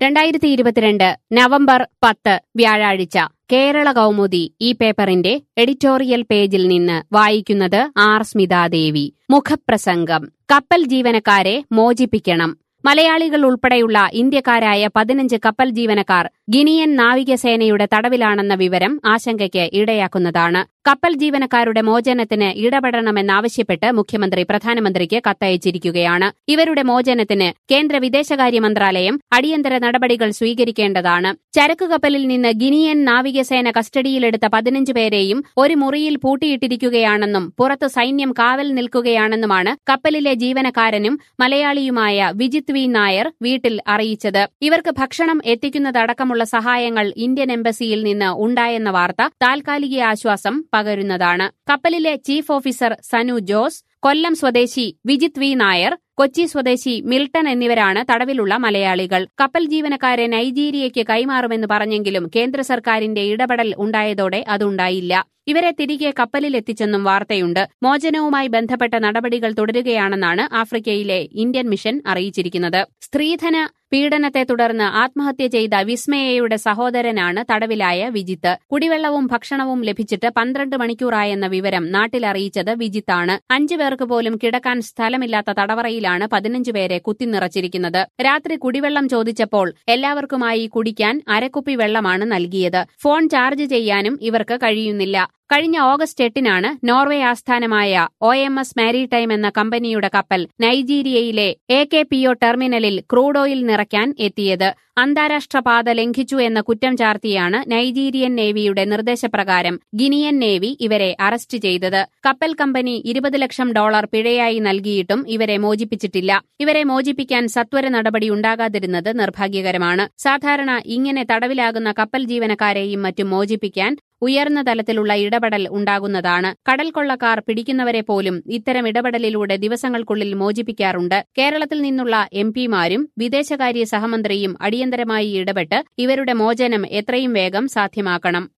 രണ്ടായിരത്തി ഇരുപത്തിരണ്ട് നവംബർ പത്ത് വ്യാഴാഴ്ച കേരള കൗമുദി ഈ പേപ്പറിന്റെ എഡിറ്റോറിയൽ പേജിൽ നിന്ന് വായിക്കുന്നത് ആർ സ്മിതാദേവി മുഖപ്രസംഗം കപ്പൽ ജീവനക്കാരെ മോചിപ്പിക്കണം മലയാളികൾ ഉൾപ്പെടെയുള്ള ഇന്ത്യക്കാരായ പതിനഞ്ച് കപ്പൽ ജീവനക്കാർ ഗിനിയൻ നാവികസേനയുടെ തടവിലാണെന്ന വിവരം ആശങ്കയ്ക്ക് ഇടയാക്കുന്നതാണ് കപ്പൽ ജീവനക്കാരുടെ മോചനത്തിന് ഇടപെടണമെന്നാവശ്യപ്പെട്ട് മുഖ്യമന്ത്രി പ്രധാനമന്ത്രിക്ക് കത്തയച്ചിരിക്കുകയാണ് ഇവരുടെ മോചനത്തിന് കേന്ദ്ര വിദേശകാര്യ മന്ത്രാലയം അടിയന്തര നടപടികൾ സ്വീകരിക്കേണ്ടതാണ് ചരക്കു കപ്പലിൽ നിന്ന് ഗിനിയൻ നാവികസേന കസ്റ്റഡിയിലെടുത്ത പതിനഞ്ച് പേരെയും ഒരു മുറിയിൽ പൂട്ടിയിട്ടിരിക്കുകയാണെന്നും പുറത്തു സൈന്യം കാവൽ നിൽക്കുകയാണെന്നുമാണ് കപ്പലിലെ ജീവനക്കാരനും മലയാളിയുമായ വിജിത് വി നായർ വീട്ടിൽ അറിയിച്ചത് ഇവർക്ക് ഭക്ഷണം എത്തിക്കുന്നതടക്കമുള്ള സഹായങ്ങൾ ഇന്ത്യൻ എംബസിയിൽ നിന്ന് ഉണ്ടായെന്ന വാർത്ത താൽക്കാലിക ആശ്വാസം പകരുന്നതാണ് കപ്പലിലെ ചീഫ് ഓഫീസർ സനു ജോസ് കൊല്ലം സ്വദേശി വിജിത് വി നായർ കൊച്ചി സ്വദേശി മിൽട്ടൺ എന്നിവരാണ് തടവിലുള്ള മലയാളികൾ കപ്പൽ ജീവനക്കാരെ നൈജീരിയയ്ക്ക് കൈമാറുമെന്ന് പറഞ്ഞെങ്കിലും കേന്ദ്ര സർക്കാരിന്റെ ഇടപെടൽ ഉണ്ടായതോടെ അതുണ്ടായില്ല ഇവരെ തിരികെ കപ്പലിലെത്തിച്ചെന്നും വാർത്തയുണ്ട് മോചനവുമായി ബന്ധപ്പെട്ട നടപടികൾ തുടരുകയാണെന്നാണ് ആഫ്രിക്കയിലെ ഇന്ത്യൻ മിഷൻ അറിയിച്ചിരിക്കുന്നത് സ്ത്രീധന പീഡനത്തെ തുടർന്ന് ആത്മഹത്യ ചെയ്ത വിസ്മയയുടെ സഹോദരനാണ് തടവിലായ വിജിത്ത് കുടിവെള്ളവും ഭക്ഷണവും ലഭിച്ചിട്ട് പന്ത്രണ്ട് മണിക്കൂറായെന്ന വിവരം നാട്ടിലറിയിച്ചത് വിജിത്താണ് അഞ്ചു പേർക്ക് പോലും കിടക്കാൻ സ്ഥലമില്ലാത്ത തടവറയിലാണ് പതിനഞ്ച് പേരെ കുത്തിനിറച്ചിരിക്കുന്നത് രാത്രി കുടിവെള്ളം ചോദിച്ചപ്പോൾ എല്ലാവർക്കുമായി കുടിക്കാൻ അരക്കുപ്പി വെള്ളമാണ് നൽകിയത് ഫോൺ ചാർജ് ചെയ്യാനും ഇവർക്ക് കഴിയുന്നില്ല കഴിഞ്ഞ ഓഗസ്റ്റ് എട്ടിനാണ് നോർവേ ആസ്ഥാനമായ ഒ എം എസ് മാരിടൈം എന്ന കമ്പനിയുടെ കപ്പൽ നൈജീരിയയിലെ എ കെ പി ഒ ടെർമിനലിൽ ക്രൂഡ് ഓയിൽ നിറയ്ക്കാൻ എത്തിയത് അന്താരാഷ്ട്ര പാത ലംഘിച്ചു എന്ന കുറ്റം ചാർത്തിയാണ് നൈജീരിയൻ നേവിയുടെ നിർദ്ദേശപ്രകാരം ഗിനിയൻ നേവി ഇവരെ അറസ്റ്റ് ചെയ്തത് കപ്പൽ കമ്പനി ഇരുപത് ലക്ഷം ഡോളർ പിഴയായി നൽകിയിട്ടും ഇവരെ മോചിപ്പിച്ചിട്ടില്ല ഇവരെ മോചിപ്പിക്കാൻ സത്വര നടപടി ഉണ്ടാകാതിരുന്നത് നിർഭാഗ്യകരമാണ് സാധാരണ ഇങ്ങനെ തടവിലാകുന്ന കപ്പൽ ജീവനക്കാരെയും മറ്റും മോചിപ്പിക്കാൻ ഉയർന്ന തലത്തിലുള്ള ഇടപെടൽ ഉണ്ടാകുന്നതാണ് കടൽ കൊള്ളക്കാർ പിടിക്കുന്നവരെ പോലും ഇത്തരം ഇടപെടലിലൂടെ ദിവസങ്ങൾക്കുള്ളിൽ മോചിപ്പിക്കാറുണ്ട് കേരളത്തിൽ നിന്നുള്ള എം പിമാരും വിദേശകാര്യ സഹമന്ത്രിയും അടിയന്തരമായി ഇടപെട്ട് ഇവരുടെ മോചനം എത്രയും വേഗം സാധ്യമാക്കണം